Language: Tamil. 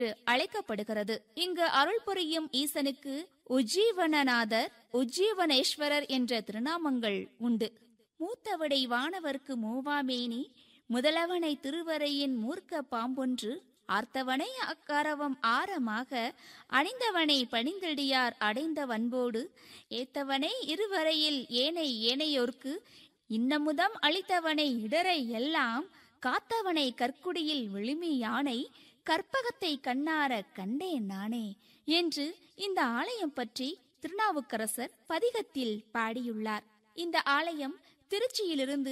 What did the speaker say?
அழைக்கப்படுகிறது இங்கு அருள் புரியும் ஈசனுக்கு உஜ்ஜீவனநாதர் உஜ்ஜீவனேஸ்வரர் என்ற திருநாமங்கள் உண்டு மூத்தவடை வானவர்க்கு மூவாமேனி முதலவனை திருவரையின் மூர்க்க பாம்பொன்று ஆர்த்தவனை அக்கரவம் ஆரமாக அணிந்தவனை பணிந்தடியார் அடைந்த வன்போடு ஏத்தவனை இருவரையில் ஏனை ஏனையோர்க்கு இன்னமுதம் அளித்தவனை இடரை எல்லாம் காத்தவனை கற்குடியில் விழுமி யானை கற்பகத்தை கண்ணார கண்டேன் நானே என்று இந்த ஆலயம் பற்றி திருநாவுக்கரசர் பதிகத்தில் பாடியுள்ளார் இந்த ஆலயம் திருச்சியிலிருந்து